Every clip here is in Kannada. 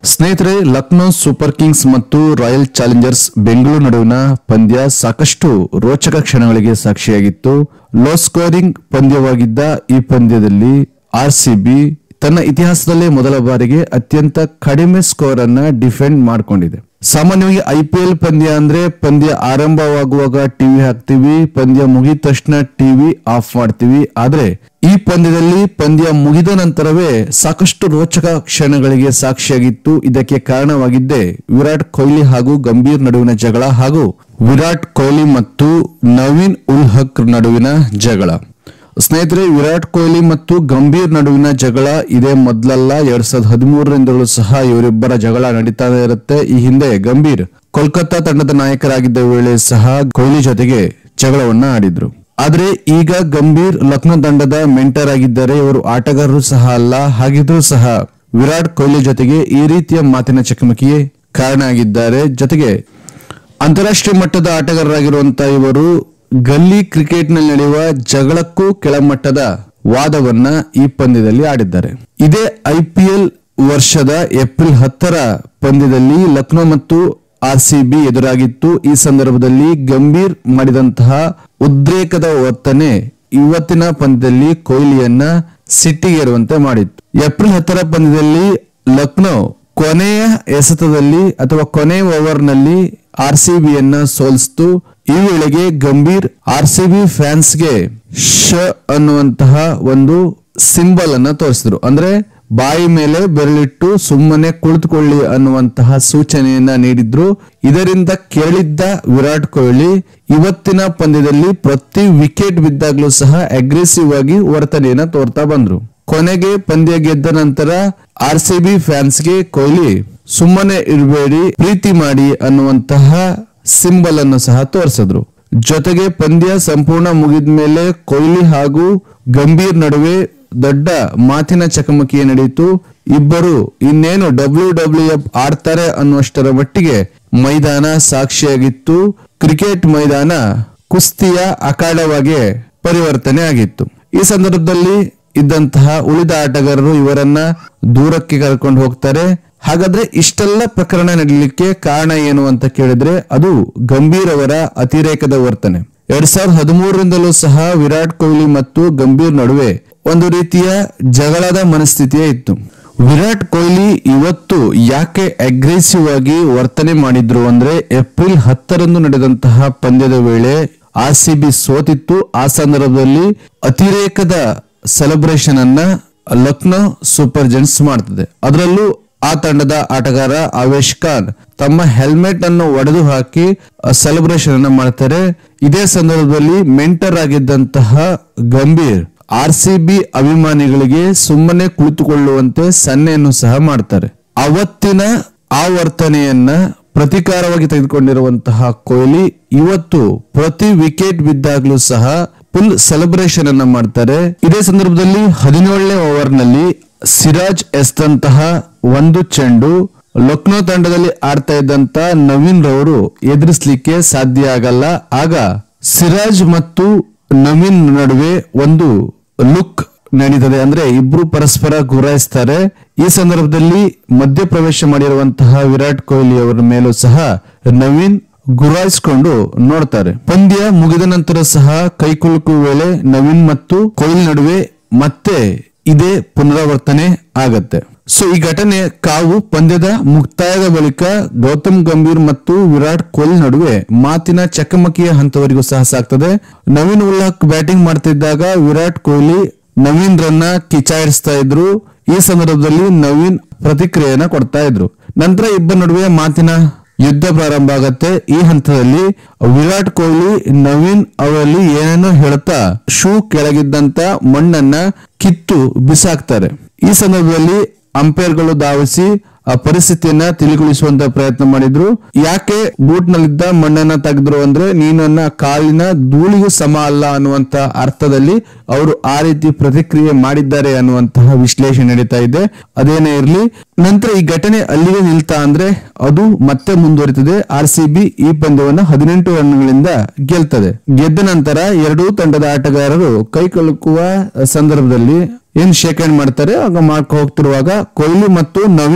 ಸ್ನೇಹಿತರೆ ಲಕ್ನೋ ಸೂಪರ್ ಕಿಂಗ್ಸ್ ಮತ್ತು ರಾಯಲ್ ಚಾಲೆಂಜರ್ಸ್ ಬೆಂಗಳೂರು ನಡುವಿನ ಪಂದ್ಯ ಸಾಕಷ್ಟು ರೋಚಕ ಕ್ಷಣಗಳಿಗೆ ಸಾಕ್ಷಿಯಾಗಿತ್ತು ಲೋ ಸ್ಕೋರಿಂಗ್ ಪಂದ್ಯವಾಗಿದ್ದ ಈ ಪಂದ್ಯದಲ್ಲಿ ಆರ್ಸಿಬಿ ತನ್ನ ಇತಿಹಾಸದಲ್ಲೇ ಮೊದಲ ಬಾರಿಗೆ ಅತ್ಯಂತ ಕಡಿಮೆ ಸ್ಕೋರ್ ಅನ್ನ ಡಿಫೆಂಡ್ ಮಾಡಿಕೊಂಡಿದೆ ಸಾಮಾನ್ಯವಾಗಿ ಐ ಪಿ ಎಲ್ ಪಂದ್ಯ ಅಂದ್ರೆ ಪಂದ್ಯ ಆರಂಭವಾಗುವಾಗ ಟಿವಿ ಹಾಕ್ತಿವಿ ಪಂದ್ಯ ಮುಗಿದ ತಕ್ಷಣ ಟಿವಿ ಆಫ್ ಮಾಡ್ತೀವಿ ಆದ್ರೆ ಈ ಪಂದ್ಯದಲ್ಲಿ ಪಂದ್ಯ ಮುಗಿದ ನಂತರವೇ ಸಾಕಷ್ಟು ರೋಚಕ ಕ್ಷಣಗಳಿಗೆ ಸಾಕ್ಷಿಯಾಗಿತ್ತು ಇದಕ್ಕೆ ಕಾರಣವಾಗಿದ್ದೇ ವಿರಾಟ್ ಕೊಹ್ಲಿ ಹಾಗೂ ಗಂಭೀರ್ ನಡುವಿನ ಜಗಳ ಹಾಗೂ ವಿರಾಟ್ ಕೊಹ್ಲಿ ಮತ್ತು ನವೀನ್ ಉಲ್ ಹಕ್ ನಡುವಿನ ಜಗಳ ಸ್ನೇಹಿತರೆ ವಿರಾಟ್ ಕೊಹ್ಲಿ ಮತ್ತು ಗಂಭೀರ್ ನಡುವಿನ ಜಗಳ ಇದೇ ಮೊದಲಲ್ಲ ಎರಡ್ ಸಾವಿರದ ಹದಿಮೂರರಿಂದಲೂ ಸಹ ಇವರಿಬ್ಬರ ಜಗಳ ನಡೀತಾನೆ ಇರುತ್ತೆ ಈ ಹಿಂದೆ ಗಂಭೀರ್ ಕೋಲ್ಕತ್ತಾ ತಂಡದ ನಾಯಕರಾಗಿದ್ದ ವೇಳೆ ಸಹ ಕೊಹ್ಲಿ ಜೊತೆಗೆ ಜಗಳವನ್ನ ಆಡಿದ್ರು ಆದ್ರೆ ಈಗ ಗಂಭೀರ್ ಲಕ್ನೋ ತಂಡದ ಮೆಂಟರ್ ಆಗಿದ್ದಾರೆ ಇವರು ಆಟಗಾರರು ಸಹ ಅಲ್ಲ ಹಾಗಿದ್ರೂ ಸಹ ವಿರಾಟ್ ಕೊಹ್ಲಿ ಜೊತೆಗೆ ಈ ರೀತಿಯ ಮಾತಿನ ಚಕಮಕಿಗೆ ಕಾರಣ ಆಗಿದ್ದಾರೆ ಜೊತೆಗೆ ಅಂತಾರಾಷ್ಟ್ರೀಯ ಮಟ್ಟದ ಆಟಗಾರರಾಗಿರುವಂತಹ ಇವರು ಗಲ್ಲಿ ಕ್ರಿಕೆಟ್ ನಲ್ಲಿ ನಡೆಯುವ ಜಗಳಕ್ಕೂ ಕೆಳಮಟ್ಟದ ವಾದವನ್ನ ಈ ಪಂದ್ಯದಲ್ಲಿ ಆಡಿದ್ದಾರೆ ಇದೇ ಐಪಿಎಲ್ ವರ್ಷದ ಏಪ್ರಿಲ್ ಹತ್ತರ ಪಂದ್ಯದಲ್ಲಿ ಲಕ್ನೋ ಮತ್ತು ಆರ್ಸಿಬಿ ಎದುರಾಗಿತ್ತು ಈ ಸಂದರ್ಭದಲ್ಲಿ ಗಂಭೀರ್ ಮಾಡಿದಂತಹ ಉದ್ರೇಕದ ವರ್ತನೆ ಇವತ್ತಿನ ಪಂದ್ಯದಲ್ಲಿ ಕೊಹ್ಲಿಯನ್ನ ಸಿಟ್ಟಿಗೇರುವಂತೆ ಮಾಡಿತ್ತು ಏಪ್ರಿಲ್ ಹತ್ತರ ಪಂದ್ಯದಲ್ಲಿ ಲಕ್ನೋ ಕೊನೆಯ ಎಸೆತದಲ್ಲಿ ಅಥವಾ ಕೊನೆಯ ಓವರ್ನಲ್ಲಿ ಆರ್ ಸಿ ಬಿಯನ್ನ ಸೋಲಿಸಿತು ಈ ವೇಳೆಗೆ ಗಂಭೀರ್ ಆರ್ ಸಿ ಬಿ ಫ್ಯಾನ್ಸ್ಗೆ ಶ ಅನ್ನುವಂತಹ ಒಂದು ಸಿಂಬಲ್ ಅನ್ನ ತೋರಿಸಿದ್ರು ಅಂದ್ರೆ ಬಾಯಿ ಮೇಲೆ ಬೆರಳಿಟ್ಟು ಸುಮ್ಮನೆ ಕುಳಿತುಕೊಳ್ಳಿ ಅನ್ನುವಂತಹ ಸೂಚನೆಯನ್ನ ನೀಡಿದ್ರು ಇದರಿಂದ ಕೇಳಿದ್ದ ವಿರಾಟ್ ಕೊಹ್ಲಿ ಇವತ್ತಿನ ಪಂದ್ಯದಲ್ಲಿ ಪ್ರತಿ ವಿಕೆಟ್ ಬಿದ್ದಾಗ್ಲೂ ಸಹ ಅಗ್ರೆಸಿವ್ ಆಗಿ ವರ್ತನೆಯನ್ನ ತೋರ್ತಾ ಬಂದ್ರು ಕೊನೆಗೆ ಪಂದ್ಯ ಗೆದ್ದ ನಂತರ ಆರ್ ಸಿ ಬಿ ಫ್ಯಾನ್ಸ್ಗೆ ಕೊಹ್ಲಿ ಸುಮ್ಮನೆ ಇರಬೇಡಿ ಪ್ರೀತಿ ಮಾಡಿ ಅನ್ನುವಂತಹ ಸಿಂಬಲ್ ಅನ್ನು ಸಹ ತೋರಿಸಿದ್ರು ಜೊತೆಗೆ ಪಂದ್ಯ ಸಂಪೂರ್ಣ ಮುಗಿದ ಮೇಲೆ ಕೊಹ್ಲಿ ಹಾಗೂ ಗಂಭೀರ್ ನಡುವೆ ದೊಡ್ಡ ಮಾತಿನ ಚಕಮಕಿ ನಡೆಯಿತು ಇಬ್ಬರು ಇನ್ನೇನು ಡಬ್ಲ್ಯೂ ಡಬ್ಲ್ಯೂ ಎಫ್ ಆಡ್ತಾರೆ ಅನ್ನುವಷ್ಟರ ಮಟ್ಟಿಗೆ ಮೈದಾನ ಸಾಕ್ಷಿಯಾಗಿತ್ತು ಕ್ರಿಕೆಟ್ ಮೈದಾನ ಕುಸ್ತಿಯ ಅಖಾಡವಾಗಿ ಪರಿವರ್ತನೆ ಆಗಿತ್ತು ಈ ಸಂದರ್ಭದಲ್ಲಿ ಇದ್ದಂತಹ ಉಳಿದ ಆಟಗಾರರು ಇವರನ್ನ ದೂರಕ್ಕೆ ಕರ್ಕೊಂಡು ಹೋಗ್ತಾರೆ ಹಾಗಾದ್ರೆ ಇಷ್ಟೆಲ್ಲ ಪ್ರಕರಣ ನಡೀಲಿಕ್ಕೆ ಕಾರಣ ಏನು ಅಂತ ಕೇಳಿದ್ರೆ ಅದು ಗಂಭೀರ್ ಅವರ ಅತಿರೇಕದ ವರ್ತನೆ ಎರಡ್ ಸಾವಿರದ ಹದಿಮೂರರಿಂದಲೂ ಸಹ ವಿರಾಟ್ ಕೊಹ್ಲಿ ಮತ್ತು ಗಂಭೀರ್ ನಡುವೆ ಒಂದು ರೀತಿಯ ಜಗಳದ ಮನಸ್ಥಿತಿಯೇ ಇತ್ತು ವಿರಾಟ್ ಕೊಹ್ಲಿ ಇವತ್ತು ಯಾಕೆ ಅಗ್ರೆಸಿವ್ ಆಗಿ ವರ್ತನೆ ಮಾಡಿದ್ರು ಅಂದ್ರೆ ಏಪ್ರಿಲ್ ಹತ್ತರಂದು ನಡೆದಂತಹ ಪಂದ್ಯದ ವೇಳೆ ಆರ್ ಸಿ ಬಿ ಸೋತಿತ್ತು ಆ ಸಂದರ್ಭದಲ್ಲಿ ಅತಿರೇಕದ ಸೆಲೆಬ್ರೇಷನ್ ಅನ್ನ ಲಕ್ನೋ ಸೂಪರ್ ಜೆಂಟ್ಸ್ ಮಾಡ್ತದೆ ಅದರಲ್ಲೂ ಆ ತಂಡದ ಆಟಗಾರ ಆವೇಶ್ ಖಾನ್ ತಮ್ಮ ಹೆಲ್ಮೆಟ್ ಅನ್ನು ಒಡೆದು ಹಾಕಿ ಸೆಲೆಬ್ರೇಷನ್ ಅನ್ನ ಮಾಡ್ತಾರೆ ಇದೇ ಸಂದರ್ಭದಲ್ಲಿ ಮೆಂಟರ್ ಆಗಿದ್ದಂತಹ ಗಂಭೀರ್ ಆರ್ ಸಿ ಬಿ ಅಭಿಮಾನಿಗಳಿಗೆ ಸುಮ್ಮನೆ ಕುಳಿತುಕೊಳ್ಳುವಂತೆ ಸನ್ನೆಯನ್ನು ಸಹ ಮಾಡ್ತಾರೆ ಅವತ್ತಿನ ಆ ವರ್ತನೆಯನ್ನ ಪ್ರತಿಕಾರವಾಗಿ ತೆಗೆದುಕೊಂಡಿರುವಂತಹ ಕೊಹ್ಲಿ ಇವತ್ತು ಪ್ರತಿ ವಿಕೆಟ್ ಬಿದ್ದಾಗ್ಲೂ ಸಹ ಫುಲ್ ಸೆಲೆಬ್ರೇಷನ್ ಅನ್ನ ಮಾಡ್ತಾರೆ ಇದೇ ಸಂದರ್ಭದಲ್ಲಿ ಹದಿನೇಳನೇ ಓವರ್ ನಲ್ಲಿ ಸಿರಾಜ್ ಎಸ್ದಂತಹ ಒಂದು ಚೆಂಡು ಲಕ್ನೋ ತಂಡದಲ್ಲಿ ಆಡ್ತಾ ಇದ್ದಂತ ನವೀನ್ ರವರು ಎದುರಿಸಲಿಕ್ಕೆ ಸಾಧ್ಯ ಆಗಲ್ಲ ಆಗ ಸಿರಾಜ್ ಮತ್ತು ನವೀನ್ ನಡುವೆ ಒಂದು ಲುಕ್ ನಡೀತದೆ ಅಂದ್ರೆ ಇಬ್ರು ಪರಸ್ಪರ ಗುರಾಯಿಸ್ತಾರೆ ಈ ಸಂದರ್ಭದಲ್ಲಿ ಮಧ್ಯಪ್ರವೇಶ ಮಾಡಿರುವಂತಹ ವಿರಾಟ್ ಕೊಹ್ಲಿ ಅವರ ಮೇಲೂ ಸಹ ನವೀನ್ ಗುರಾಯಿಸ್ಕೊಂಡು ನೋಡ್ತಾರೆ ಪಂದ್ಯ ಮುಗಿದ ನಂತರ ಸಹ ಕೈಕುಲುಕು ವೇಳೆ ನವೀನ್ ಮತ್ತು ಕೊಹ್ಲಿ ನಡುವೆ ಮತ್ತೆ ಇದೇ ಪುನರಾವರ್ತನೆ ಆಗತ್ತೆ ಸೊ ಈ ಘಟನೆ ಕಾವು ಪಂದ್ಯದ ಮುಕ್ತಾಯದ ಬಳಿಕ ಗೌತಮ್ ಗಂಭೀರ್ ಮತ್ತು ವಿರಾಟ್ ಕೊಹ್ಲಿ ನಡುವೆ ಮಾತಿನ ಚಕಮಕಿಯ ಹಂತವರೆಗೂ ಸಹ ಸಾಗ್ತದೆ ನವೀನ್ ಉಲ್ ಹಕ್ ಬ್ಯಾಟಿಂಗ್ ಮಾಡ್ತಿದ್ದಾಗ ವಿರಾಟ್ ಕೊಹ್ಲಿ ನವೀನ್ ರನ್ನ ಕಿಚಾಯಿಸ್ತಾ ಇದ್ರು ಈ ಸಂದರ್ಭದಲ್ಲಿ ನವೀನ್ ಪ್ರತಿಕ್ರಿಯೆಯನ್ನ ಕೊಡ್ತಾ ಇದ್ರು ನಂತರ ಇಬ್ಬರ ನಡುವೆ ಮಾತಿನ ಯುದ್ಧ ಪ್ರಾರಂಭ ಆಗತ್ತೆ ಈ ಹಂತದಲ್ಲಿ ವಿರಾಟ್ ಕೊಹ್ಲಿ ನವೀನ್ ಅವರಲ್ಲಿ ಏನೇನೋ ಹೇಳ್ತಾ ಶೂ ಕೆಳಗಿದ್ದಂತ ಮಣ್ಣನ್ನ ಕಿತ್ತು ಬಿಸಾಕ್ತಾರೆ ಈ ಸಂದರ್ಭದಲ್ಲಿ ಅಂಪೈರ್ಗಳು ಧಾವಿಸಿ ಆ ಪರಿಸ್ಥಿತಿಯನ್ನ ತಿಳಿಗೊಳಿಸುವಂತ ಪ್ರಯತ್ನ ಮಾಡಿದ್ರು ಯಾಕೆ ಬೂಟ್ ನಲ್ಲಿದ್ದ ಮಣ್ಣನ್ನ ತೆಗೆದ್ರು ಅಂದ್ರೆ ನೀನನ್ನ ಕಾಲಿನ ಧೂಳಿಗೂ ಸಮ ಅಲ್ಲ ಅನ್ನುವಂತ ಅರ್ಥದಲ್ಲಿ ಅವರು ಆ ರೀತಿ ಪ್ರತಿಕ್ರಿಯೆ ಮಾಡಿದ್ದಾರೆ ಅನ್ನುವಂತಹ ವಿಶ್ಲೇಷಣೆ ನಡೀತಾ ಇದೆ ಅದೇನೇ ಇರಲಿ ನಂತರ ಈ ಘಟನೆ ಅಲ್ಲಿಗೆ ನಿಲ್ತಾ ಅಂದ್ರೆ ಅದು ಮತ್ತೆ ಮುಂದುವರಿತದೆ ಆರ್ ಸಿ ಬಿ ಈ ಪಂದ್ಯವನ್ನ ಹದಿನೆಂಟು ರನ್ಗಳಿಂದ ಗೆಲ್ತದೆ ಗೆದ್ದ ನಂತರ ಎರಡೂ ತಂಡದ ಆಟಗಾರರು ಕೈ ಕಳುಕುವ ಸಂದರ್ಭದಲ್ಲಿ ಏನ್ ಶೇಕ್ ಹ್ಯಾಂಡ್ ಮಾಡ್ತಾರೆ ಆಗ ಮಾಡ್ಕೊ ಹೋಗ್ತಿರುವಾಗ ಕೊಹ್ಲಿ ಮತ್ತು ನವೀನ್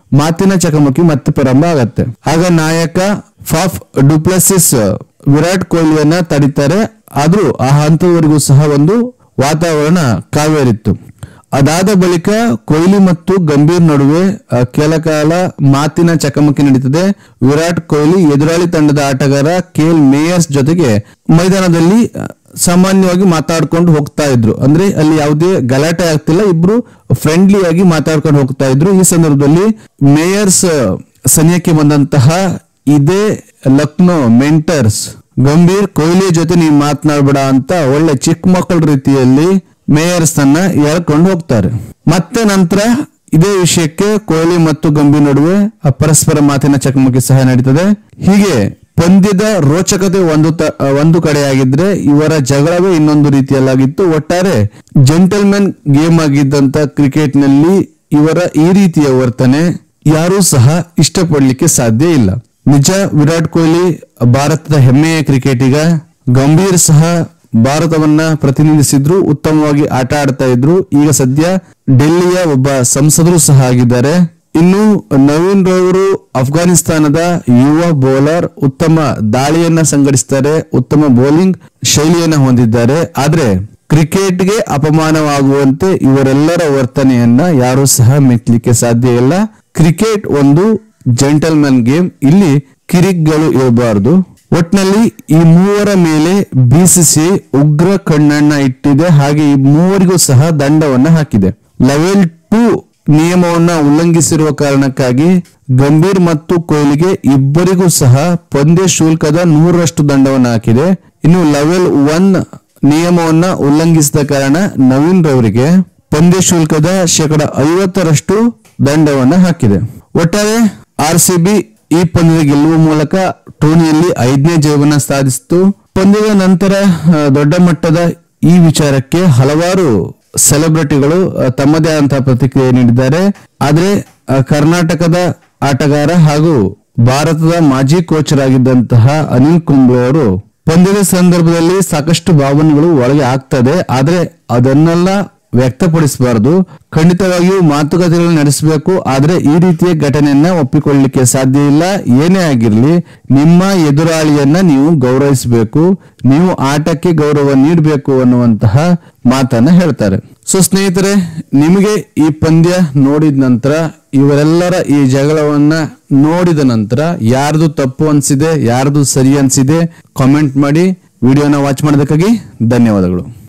ಮಾತಿನ ಚಕಮಕಿ ಮತ್ತೆ ಪ್ರಾರಂಭ ಆಗತ್ತೆ ಆಗ ನಾಯಕ ಫಾಫ್ ಡುಪ್ಲಸಿಸ್ ವಿರಾಟ್ ಕೊಹ್ಲಿಯನ್ನ ತಡಿತಾರೆ ಆದ್ರೂ ಆ ಹಂತದವರೆಗೂ ಸಹ ಒಂದು ವಾತಾವರಣ ಕಾವೇರಿತ್ತು ಅದಾದ ಬಳಿಕ ಕೊಹ್ಲಿ ಮತ್ತು ಗಂಭೀರ್ ನಡುವೆ ಆ, ಕೆಲ ಕಾಲ ಮಾತಿನ ಚಕಮಕಿ ನಡೀತದೆ ವಿರಾಟ್ ಕೊಹ್ಲಿ ಎದುರಾಳಿ ತಂಡದ ಆಟಗಾರ ಕೇಲ್ ಮೇಯರ್ಸ್ ಜೊತೆಗೆ ಮೈದಾನದಲ್ಲಿ ಆ, ಸಾಮಾನ್ಯವಾಗಿ ಮಾತಾಡ್ಕೊಂಡು ಹೋಗ್ತಾ ಇದ್ರು ಅಂದ್ರೆ ಅಲ್ಲಿ ಯಾವುದೇ ಗಲಾಟೆ ಆಗ್ತಿಲ್ಲ ಇಬ್ರು ಫ್ರೆಂಡ್ಲಿ ಆಗಿ ಮಾತಾಡ್ಕೊಂಡು ಹೋಗ್ತಾ ಇದ್ರು ಈ ಸಂದರ್ಭದಲ್ಲಿ ಮೇಯರ್ಸ್ ಸನಿಯಕ್ಕೆ ಬಂದಂತಹ ಇದೇ ಲಕ್ನೋ ಮೆಂಟರ್ಸ್ ಗಂಭೀರ್ ಕೊಹ್ಲಿ ಜೊತೆ ನೀವು ಮಾತನಾಡ್ಬೇಡ ಅಂತ ಒಳ್ಳೆ ಚಿಕ್ಕ ಮಕ್ಕಳ ರೀತಿಯಲ್ಲಿ ಮೇಯರ್ಸ್ ಅನ್ನ ಎಳ್ಕೊಂಡು ಹೋಗ್ತಾರೆ ಮತ್ತೆ ನಂತರ ಇದೇ ವಿಷಯಕ್ಕೆ ಕೊಹ್ಲಿ ಮತ್ತು ಗಂಭೀರ್ ನಡುವೆ ಆ ಪರಸ್ಪರ ಮಾತಿನ ಚಕಮಕಿ ಸಹ ನಡೀತದೆ ಹೀಗೆ ಪಂದ್ಯದ ರೋಚಕತೆ ಒಂದು ತ- ಒಂದು ಕಡೆಯಾಗಿದ್ರೆ ಇವರ ಜಗಳವೇ ಇನ್ನೊಂದು ರೀತಿಯಲ್ಲಾಗಿತ್ತು ಒಟ್ಟಾರೆ ಜೆಂಟಲ್ಮೆನ್ ಗೇಮ್ ಆಗಿದ್ದಂತ ಕ್ರಿಕೆಟ್ ನಲ್ಲಿ ಇವರ ಈ ರೀತಿಯ ವರ್ತನೆ ಯಾರೂ ಸಹ ಇಷ್ಟಪಡ್ಲಿಕ್ಕೆ ಸಾಧ್ಯ ಇಲ್ಲ ನಿಜ ವಿರಾಟ್ ಕೊಹ್ಲಿ ಭಾರತದ ಹೆಮ್ಮೆಯ ಕ್ರಿಕೆಟಿಗ ಗಂಭೀರ್ ಸಹ ಭಾರತವನ್ನ ಪ್ರತಿನಿಧಿಸಿದ್ರು ಉತ್ತಮವಾಗಿ ಆಟ ಆಡ್ತಾ ಇದ್ರು ಈಗ ಸದ್ಯ ಡೆಲ್ಲಿಯ ಒಬ್ಬ ಸಂಸದರು ಸಹ ಆಗಿದ್ದಾರೆ ಇನ್ನು ನವೀನ್ ರವರು ಅಫ್ಘಾನಿಸ್ತಾನದ ಯುವ ಬೌಲರ್ ಉತ್ತಮ ದಾಳಿಯನ್ನ ಸಂಘಟಿಸ್ತಾರೆ ಉತ್ತಮ ಬೌಲಿಂಗ್ ಶೈಲಿಯನ್ನ ಹೊಂದಿದ್ದಾರೆ ಆದ್ರೆ ಕ್ರಿಕೆಟ್ಗೆ ಅಪಮಾನವಾಗುವಂತೆ ಇವರೆಲ್ಲರ ವರ್ತನೆಯನ್ನ ಯಾರೂ ಸಹ ಮೆಚ್ಚಲಿಕ್ಕೆ ಸಾಧ್ಯ ಇಲ್ಲ ಕ್ರಿಕೆಟ್ ಒಂದು ಜೆಂಟಲ್ಮನ್ ಗೇಮ್ ಇಲ್ಲಿ ಕಿರಿಕ್ಗಳು ಇರಬಾರದು ಒಟ್ನಲ್ಲಿ ಈ ಮೂವರ ಮೇಲೆ ಬಿಸಿಸಿ ಉಗ್ರ ಕಣ್ಣನ್ನ ಇಟ್ಟಿದೆ ಹಾಗೆ ಈ ಮೂವರಿಗೂ ಸಹ ದಂಡವನ್ನ ಹಾಕಿದೆ ಲೆವೆಲ್ ಟೂ ನಿಯಮವನ್ನ ಉಲ್ಲಂಘಿಸಿರುವ ಕಾರಣಕ್ಕಾಗಿ ಗಂಭೀರ್ ಮತ್ತು ಕೊಹ್ಲಿಗೆ ಇಬ್ಬರಿಗೂ ಸಹ ಪಂದ್ಯ ಶುಲ್ಕದ ನೂರರಷ್ಟು ದಂಡವನ್ನು ಹಾಕಿದೆ ಇನ್ನು ಲೆವೆಲ್ ಒನ್ ನಿಯಮವನ್ನ ಉಲ್ಲಂಘಿಸಿದ ಕಾರಣ ನವೀನ್ ರವರಿಗೆ ಪಂದ್ಯ ಶುಲ್ಕದ ಶೇಕಡ ಐವತ್ತರಷ್ಟು ದಂಡವನ್ನ ಹಾಕಿದೆ ಒಟ್ಟಾರೆ ಆರ್ ಸಿ ಈ ಪಂದ್ಯದ ಗೆಲ್ಲುವ ಮೂಲಕ ಟೂರ್ನಿಯಲ್ಲಿ ಐದನೇ ಜಯವನ್ನ ಸಾಧಿಸಿತು ಪಂದ್ಯದ ನಂತರ ಆ, ದೊಡ್ಡ ಮಟ್ಟದ ಈ ವಿಚಾರಕ್ಕೆ ಹಲವಾರು ಸೆಲೆಬ್ರಿಟಿಗಳು ಆ, ತಮ್ಮದೇ ಆದಂತಹ ಪ್ರತಿಕ್ರಿಯೆ ನೀಡಿದ್ದಾರೆ ಆದ್ರೆ ಆ, ಕರ್ನಾಟಕದ ಆಟಗಾರ ಹಾಗೂ ಭಾರತದ ಮಾಜಿ ಕೋಚರಾಗಿದ್ದಂತಹ ಅನಿಲ್ ಕುಂಬ್ಳೆ ಅವರು ಪಂದ್ಯದ ಸಂದರ್ಭದಲ್ಲಿ ಸಾಕಷ್ಟು ಭಾವನೆಗಳು ಒಳಗೆ ಆಗ್ತದೆ ಆದ್ರೆ ಅದನ್ನೆಲ್ಲ ವ್ಯಕ್ತಪಡಿಸಬಾರದು ಖಂಡಿತವಾಗಿಯೂ ಮಾತುಕತೆಗಳನ್ನು ನಡೆಸಬೇಕು ಆದ್ರೆ ಈ ರೀತಿಯ ಘಟನೆಯನ್ನ ಒಪ್ಪಿಕೊಳ್ಳಲಿಕ್ಕೆ ಸಾಧ್ಯ ಇಲ್ಲ ಏನೇ ಆಗಿರಲಿ ನಿಮ್ಮ ಎದುರಾಳಿಯನ್ನ ನೀವು ಗೌರವಿಸಬೇಕು ನೀವು ಆಟಕ್ಕೆ ಗೌರವ ನೀಡಬೇಕು ಅನ್ನುವಂತಹ ಮಾತನ್ನ ಹೇಳ್ತಾರೆ ಸೊ ಸ್ನೇಹಿತರೆ ನಿಮಗೆ ಈ ಪಂದ್ಯ ನೋಡಿದ ನಂತರ ಇವರೆಲ್ಲರ ಈ ಜಗಳವನ್ನ ನೋಡಿದ ನಂತರ ಯಾರ್ದು ತಪ್ಪು ಅನ್ಸಿದೆ ಯಾರ್ದು ಸರಿ ಅನ್ಸಿದೆ ಕಾಮೆಂಟ್ ಮಾಡಿ ವಿಡಿಯೋನ ವಾಚ್ ಮಾಡೋದಕ್ಕಾಗಿ ಧನ್ಯವಾದಗಳು